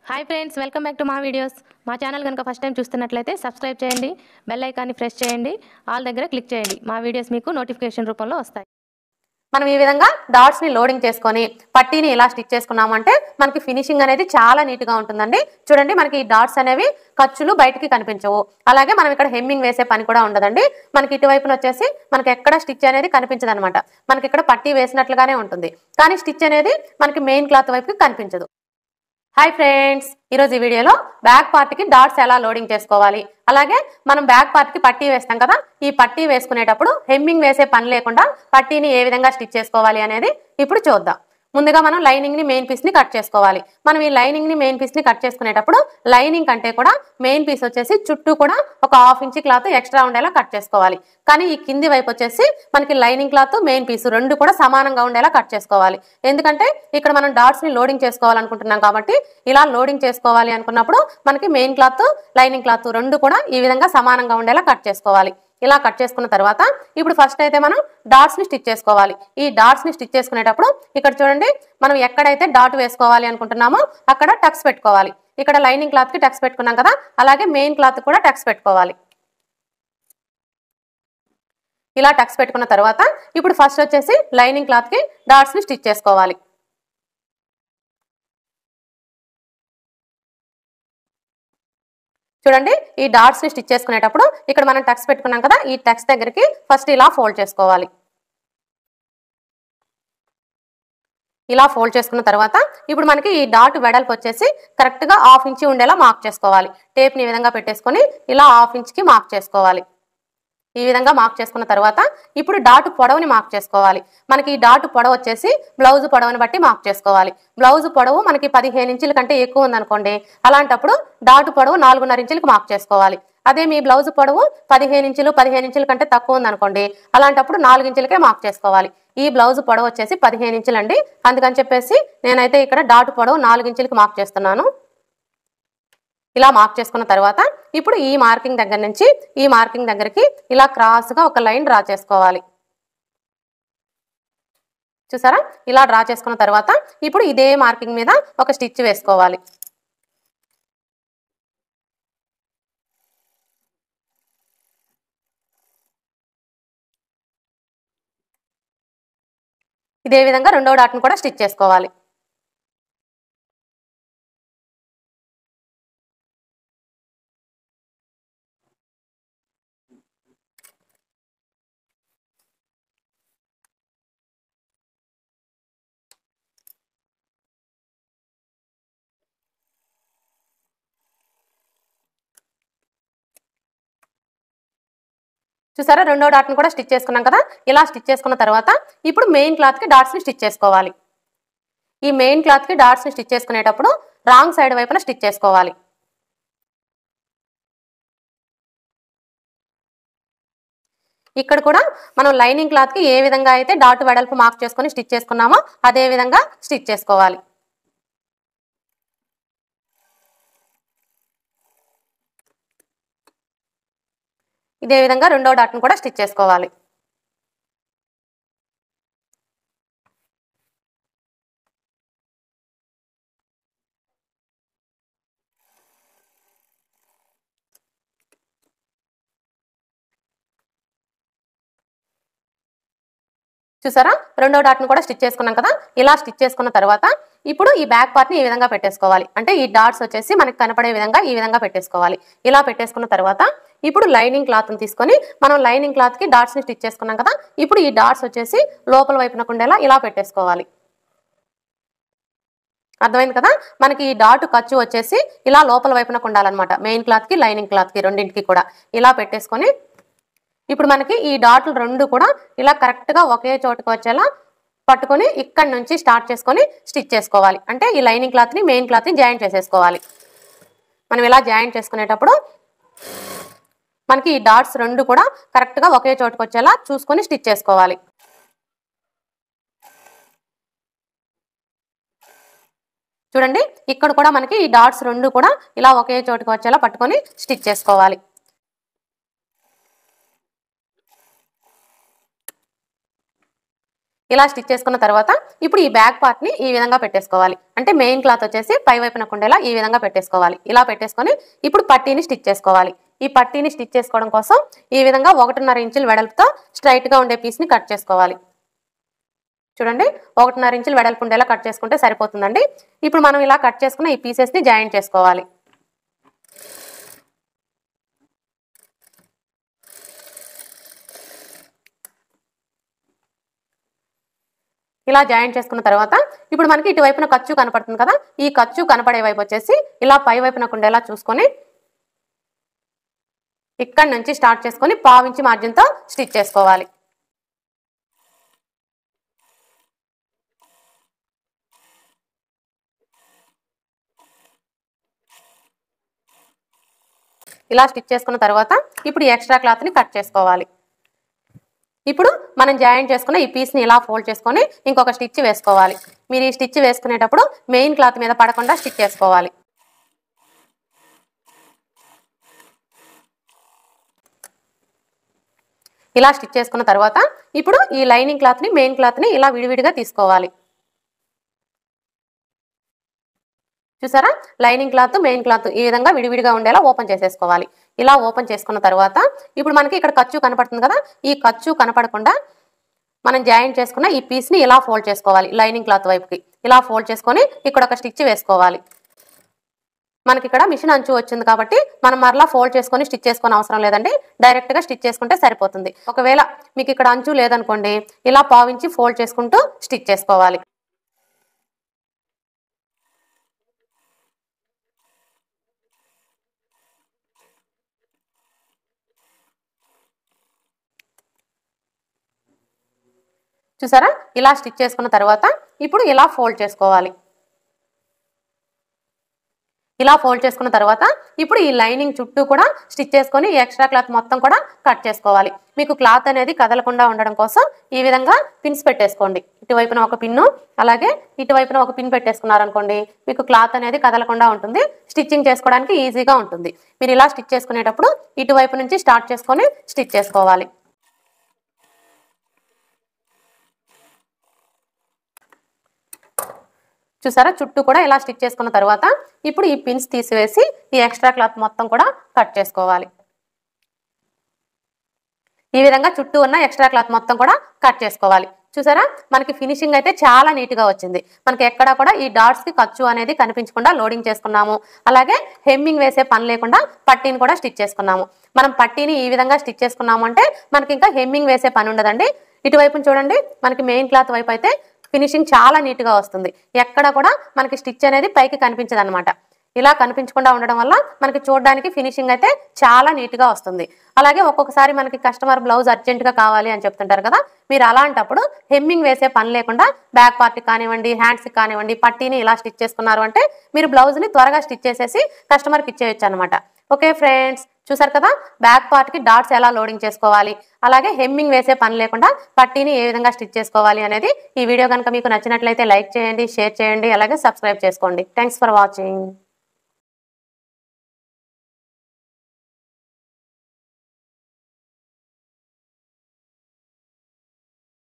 hi friends welcome back to మా videos మా channel కనుక ఫస్ట్ టైం చూస్తున్నట్లయితే సబ్స్క్రైబ్ చేయండి బెల్ ఐకాన్ని ప్రెస్ చేయండి ఆల్ దగ్గర క్లిక్ చేయండి మా వీడియోస్ మీకు నోటిఫికేషన్ రూపంలో వస్తాయి మనం ఈ విధంగా డాట్స్ ని లోడింగ్ చేసుకొని పట్టీని ఇలా స్టిచ్ చేసుకున్నామంటే మనకి ఫినిషింగ్ అనేది చాలా నీట్ గా ఉంటుందండి చూడండి మనకి ఈ డాట్స్ అనేవి ఖర్చులు బయటికి కనిపించవు అలాగే మనం ఇక్కడ హెమ్మింగ్ వేసే పని కూడా ఉండదండి మనకి ఇటువైపున వచ్చేసి మనకి ఎక్కడ స్టిచ్ అనేది కనిపించదు అనమాట మనకి ఇక్కడ పట్టీ వేసినట్లుగానే ఉంటుంది కానీ స్టిచ్ అనేది మనకి మెయిన్ క్లాత్ వైపుకి కనిపించదు హాయ్ ఫ్రెండ్స్ ఈరోజు ఈ వీడియోలో బ్యాక్ పార్ట్కి డాట్స్ ఎలా లోడింగ్ చేసుకోవాలి అలాగే మనం బ్యాక్ పార్ట్కి పట్టీ వేస్తాం కదా ఈ పట్టీ వేసుకునేటప్పుడు హెమ్మింగ్ వేసే పని లేకుండా పట్టీని ఏ విధంగా స్టిచ్ చేసుకోవాలి అనేది ఇప్పుడు చూద్దాం ముందుగా మనం లైనింగ్ ని మెయిన్ పీస్ ని కట్ చేసుకోవాలి మనం ఈ లైనింగ్ ని మెయిన్ పీస్ ని కట్ చేసుకునేటప్పుడు లైనింగ్ కంటే కూడా మెయిన్ పీస్ వచ్చేసి చుట్టూ కూడా ఒక హాఫ్ ఇంచ్ క్లాత్ ఎక్స్ట్రా ఉండేలా కట్ చేసుకోవాలి కానీ ఈ కింది వైపు వచ్చేసి మనకి లైనింగ్ క్లాత్ మెయిన్ పీస్ రెండు కూడా సమానంగా ఉండేలా కట్ చేసుకోవాలి ఎందుకంటే ఇక్కడ మనం డాట్స్ ని లోడింగ్ చేసుకోవాలనుకుంటున్నాం కాబట్టి ఇలా లోడింగ్ చేసుకోవాలి అనుకున్నప్పుడు మనకి మెయిన్ క్లాత్ లైనింగ్ క్లాత్ రెండు కూడా ఈ విధంగా సమానంగా ఉండేలా కట్ చేసుకోవాలి ఇలా కట్ చేసుకున్న తర్వాత ఇప్పుడు ఫస్ట్ అయితే మనం డాట్స్ ని స్టిచ్ చేసుకోవాలి ఈ డాట్స్ ని స్టిచ్ చేసుకునేటప్పుడు ఇక్కడ చూడండి మనం ఎక్కడైతే డాట్ వేసుకోవాలి అనుకుంటున్నామో అక్కడ టక్స్ పెట్టుకోవాలి ఇక్కడ లైనింగ్ క్లాత్ కి టక్స్ పెట్టుకున్నాం కదా అలాగే మెయిన్ క్లాత్ కూడా టక్స్ పెట్టుకోవాలి ఇలా టక్స్ పెట్టుకున్న తర్వాత ఇప్పుడు ఫస్ట్ వచ్చేసి లైనింగ్ క్లాత్ కి డాట్స్ ని స్టిచ్ చేసుకోవాలి చూడండి ఈ డాట్స్ ని స్టిచ్ చేసుకునేటప్పుడు ఇక్కడ మనం టక్స్ పెట్టుకున్నాం కదా ఈ టక్స్ దగ్గరికి ఫస్ట్ ఇలా ఫోల్డ్ చేసుకోవాలి ఇలా ఫోల్డ్ చేసుకున్న తర్వాత ఇప్పుడు మనకి ఈ డాట్ వెడల్పు వచ్చేసి కరెక్ట్ గా హాఫ్ ఇంచ్ ఉండేలా మార్క్ చేసుకోవాలి టేప్ ని ఈ విధంగా పెట్టేసుకొని ఇలా హాఫ్ ఇంచ్ కి మార్క్ చేసుకోవాలి ఈ విధంగా మార్క్ చేసుకున్న తర్వాత ఇప్పుడు డాట్ పొడవుని మార్క్ చేసుకోవాలి మనకి ఈ డాట్ పొడవు వచ్చేసి బ్లౌజ్ పొడవుని బట్టి మార్క్ చేసుకోవాలి బ్లౌజ్ పొడవు మనకి పదిహేను ఇంచుల కంటే ఎక్కువ ఉందనుకోండి అలాంటప్పుడు డాట్ పొడవు నాలుగున్నర ఇంచులకు మార్క్ చేసుకోవాలి అదే మీ బ్లౌజ్ పొడవు పదిహేను ఇంచులు పదిహేను ఇంచుల కంటే తక్కువ ఉందనుకోండి అలాంటప్పుడు నాలుగు ఇంచులకే మార్క్ చేసుకోవాలి ఈ బ్లౌజ్ పొడవు వచ్చేసి పదిహేను ఇంచులు అండి అందుకని చెప్పేసి నేనైతే ఇక్కడ డాట్ పొడవు నాలుగు ఇంచులకి మార్క్ చేస్తున్నాను ఇలా మార్క్ చేసుకున్న తర్వాత ఇప్పుడు ఈ మార్కింగ్ దగ్గర నుంచి ఈ మార్కింగ్ దగ్గరికి ఇలా క్రాస్గా ఒక లైన్ డ్రా చేసుకోవాలి చూసారా ఇలా డ్రా చేసుకున్న తర్వాత ఇప్పుడు ఇదే మార్కింగ్ మీద ఒక స్టిచ్ వేసుకోవాలి ఇదే విధంగా రెండో డాట్ను కూడా స్టిచ్ చేసుకోవాలి చూసారా రెండో డాట్ని కూడా స్టిచ్ చేసుకున్నాం కదా ఇలా స్టిచ్ చేసుకున్న తర్వాత ఇప్పుడు మెయిన్ క్లాత్కి డాట్స్ని స్టిచ్ చేసుకోవాలి ఈ మెయిన్ క్లాత్కి డాట్స్ని స్టిచ్ చేసుకునేటప్పుడు రాంగ్ సైడ్ వైపున స్టిచ్ చేసుకోవాలి ఇక్కడ కూడా మనం లైనింగ్ క్లాత్కి ఏ విధంగా అయితే డాట్ వెడల్పు మార్క్ చేసుకొని స్టిచ్ చేసుకున్నామో అదే విధంగా స్టిచ్ చేసుకోవాలి ఇదే విధంగా రెండో డాట్ను కూడా స్టిచ్ చేసుకోవాలి చూసారా రెండో డాట్ను కూడా స్టిచ్ చేసుకున్నాం కదా ఇలా స్టిచ్ చేసుకున్న తర్వాత ఇప్పుడు ఈ బ్యాక్ పార్ట్ని ఈ విధంగా పెట్టేసుకోవాలి అంటే ఈ డాట్స్ వచ్చేసి మనకి కనపడే విధంగా ఈ విధంగా పెట్టేసుకోవాలి ఇలా పెట్టేసుకున్న తర్వాత ఇప్పుడు లైనింగ్ క్లాత్ని తీసుకొని మనం లైనింగ్ క్లాత్కి డాట్స్ని స్టిచ్ చేసుకున్నాం కదా ఇప్పుడు ఈ డాట్స్ వచ్చేసి లోపల వైపున ఉండేలా ఇలా పెట్టేసుకోవాలి అర్థమైంది కదా మనకి ఈ డాట్ ఖర్చు వచ్చేసి ఇలా లోపల వైపున ఉండాలన్నమాట మెయిన్ క్లాత్కి లైనింగ్ క్లాత్కి రెండింటికి కూడా ఇలా పెట్టేసుకొని ఇప్పుడు మనకి ఈ డాట్లు రెండు కూడా ఇలా కరెక్ట్గా ఒకే చోటుకు వచ్చేలా పట్టుకొని ఇక్కడ నుంచి స్టార్ట్ చేసుకొని స్టిచ్ చేసుకోవాలి అంటే ఈ లైనింగ్ క్లాత్ని మెయిన్ క్లాత్ని జాయింట్ చేసేసుకోవాలి మనం ఇలా జాయింట్ చేసుకునేటప్పుడు మనకి ఈ డాట్స్ రెండు కూడా కరెక్ట్గా ఒకే చోటుకు వచ్చేలా చూసుకొని స్టిచ్ చేసుకోవాలి చూడండి ఇక్కడ కూడా మనకి ఈ డాట్స్ రెండు కూడా ఇలా ఒకే చోటుకు వచ్చేలా పట్టుకొని స్టిచ్ చేసుకోవాలి ఇలా స్టిచ్ చేసుకున్న తర్వాత ఇప్పుడు ఈ బ్యాక్ పార్ట్ని ఈ విధంగా పెట్టేసుకోవాలి అంటే మెయిన్ క్లాత్ వచ్చేసి పై వైపున కుండేలా ఈ విధంగా పెట్టేసుకోవాలి ఇలా పెట్టేసుకొని ఇప్పుడు పట్టీని స్టిచ్ చేసుకోవాలి ఈ పట్టీని స్టిచ్ చేసుకోవడం కోసం ఈ విధంగా ఒకటిన్నర ఇంచుల వెడల్పుతో straight గా ఉండే పీస్ని కట్ చేసుకోవాలి చూడండి ఒకటిన్నర ఇంచులు వెడల్పు ఉండేలా కట్ చేసుకుంటే సరిపోతుందండి ఇప్పుడు మనం ఇలా కట్ చేసుకున్న ఈ పీసెస్ని జాయింట్ చేసుకోవాలి ఇలా జాయింట్ చేసుకున్న తర్వాత ఇప్పుడు మనకి ఇటువైపున ఖర్చు కనపడుతుంది కదా ఈ ఖర్చు కనపడే వైపు వచ్చేసి ఇలా పై వైపున ఉండేలా చూసుకొని ఇక్కడ నుంచి స్టార్ట్ చేసుకొని పావించి మార్జిన్తో స్టిచ్ చేసుకోవాలి ఇలా స్టిచ్ చేసుకున్న తర్వాత ఇప్పుడు ఈ ఎక్స్ట్రా క్లాత్ని కట్ చేసుకోవాలి ఇప్పుడు మనం జాయింట్ చేసుకున్న ఈ పీస్ని ఇలా ఫోల్డ్ చేసుకొని ఇంకొక స్టిచ్ వేసుకోవాలి మీరు ఈ స్టిచ్ వేసుకునేటప్పుడు మెయిన్ క్లాత్ మీద పడకుండా స్టిచ్ చేసుకోవాలి ఇలా స్టిచ్ చేసుకున్న తర్వాత ఇప్పుడు ఈ లైనింగ్ క్లాత్ని మెయిన్ క్లాత్ని ఇలా విడివిడిగా తీసుకోవాలి చూసారా లైనింగ్ క్లాత్ మెయిన్ క్లాత్ ఈ విధంగా విడివిడిగా ఉండేలా ఓపెన్ చేసేసుకోవాలి ఇలా ఓపెన్ చేసుకున్న తర్వాత ఇప్పుడు మనకి ఇక్కడ ఖర్చు కనపడుతుంది కదా ఈ ఖర్చు కనపడకుండా మనం జాయింట్ చేసుకున్న ఈ పీస్ని ఇలా ఫోల్డ్ చేసుకోవాలి లైనింగ్ క్లాత్ వైపుకి ఇలా ఫోల్డ్ చేసుకొని ఇక్కడ ఒక స్టిచ్ వేసుకోవాలి మనకి ఇక్కడ మిషన్ అంచు వచ్చింది కాబట్టి మనం మరలా ఫోల్డ్ చేసుకొని స్టిచ్ చేసుకొని అవసరం లేదండి డైరెక్ట్గా స్టిచ్ చేసుకుంటే సరిపోతుంది ఒకవేళ మీకు ఇక్కడ అంచు లేదనుకోండి ఇలా పావించి ఫోల్డ్ చేసుకుంటూ స్టిచ్ చేసుకోవాలి చూసారా ఇలా స్టిచ్ చేసుకున్న తర్వాత ఇప్పుడు ఇలా ఫోల్డ్ చేసుకోవాలి ఇలా ఫోల్డ్ చేసుకున్న తర్వాత ఇప్పుడు ఈ లైనింగ్ చుట్టూ కూడా స్టిచ్ చేసుకొని ఈ ఎక్స్ట్రా క్లాత్ మొత్తం కూడా కట్ చేసుకోవాలి మీకు క్లాత్ అనేది కదలకుండా ఉండడం కోసం ఈ విధంగా పిన్స్ పెట్టేసుకోండి ఇటువైపున ఒక పిన్ను అలాగే ఇటువైపున ఒక పిన్ పెట్టేసుకున్నారనుకోండి మీకు క్లాత్ అనేది కదలకుండా ఉంటుంది స్టిచ్చింగ్ చేసుకోవడానికి ఈజీగా ఉంటుంది మీరు ఇలా స్టిచ్ చేసుకునేటప్పుడు ఇటువైపు నుంచి స్టార్ట్ చేసుకొని స్టిచ్ చేసుకోవాలి చూసారా చుట్టూ కూడా ఇలా స్టిచ్ చేసుకున్న తర్వాత ఇప్పుడు ఈ పిన్స్ తీసివేసి ఈ ఎక్స్ట్రా క్లాత్ మొత్తం కూడా కట్ చేసుకోవాలి ఈ విధంగా చుట్టూ ఉన్న ఎక్స్ట్రా క్లాత్ మొత్తం కూడా కట్ చేసుకోవాలి చూసారా మనకి ఫినిషింగ్ అయితే చాలా నీట్గా వచ్చింది మనకి ఎక్కడ కూడా ఈ డాట్స్కి ఖర్చు అనేది కనిపించకుండా లోడింగ్ చేసుకున్నాము అలాగే హెమ్మింగ్ వేసే పని లేకుండా పట్టీని కూడా స్టిచ్ చేసుకున్నాము మనం పట్టీని ఈ విధంగా స్టిచ్ చేసుకున్నాము అంటే మనకి ఇంకా హెమ్మింగ్ వేసే పని ఉండదండి ఇటువైపున చూడండి మనకి మెయిన్ క్లాత్ వైపు అయితే ఫినిషింగ్ చాలా నీట్గా వస్తుంది ఎక్కడ కూడా మనకి స్టిచ్ అనేది పైకి కనిపించదు అనమాట ఇలా కనిపించకుండా ఉండడం వల్ల మనకి చూడడానికి ఫినిషింగ్ అయితే చాలా నీట్గా వస్తుంది అలాగే ఒక్కొక్కసారి మనకి కస్టమర్ బ్లౌజ్ అర్జెంటుగా కావాలి అని చెప్తుంటారు కదా మీరు అలాంటప్పుడు హెమ్మింగ్ వేసే పని లేకుండా బ్యాక్ పార్ట్కి కానివ్వండి హ్యాండ్స్కి కానివ్వండి పట్టీని ఇలా స్టిచ్ చేసుకున్నారు అంటే మీరు బ్లౌజ్ని త్వరగా స్టిచ్ చేసేసి కస్టమర్కి ఇచ్చేయచ్చు అనమాట ఓకే ఫ్రెండ్స్ చూసారు కదా బ్యాక్ పార్ట్కి డాట్స్ ఎలా లోడింగ్ చేసుకోవాలి అలాగే హెమ్మింగ్ వేసే పని లేకుండా పట్టీని ఏ విధంగా స్టిచ్ చేసుకోవాలి అనేది ఈ వీడియో కనుక మీకు నచ్చినట్లయితే లైక్ చేయండి షేర్ చేయండి అలాగే సబ్స్క్రైబ్ చేసుకోండి థ్యాంక్స్ ఫర్ వాచింగ్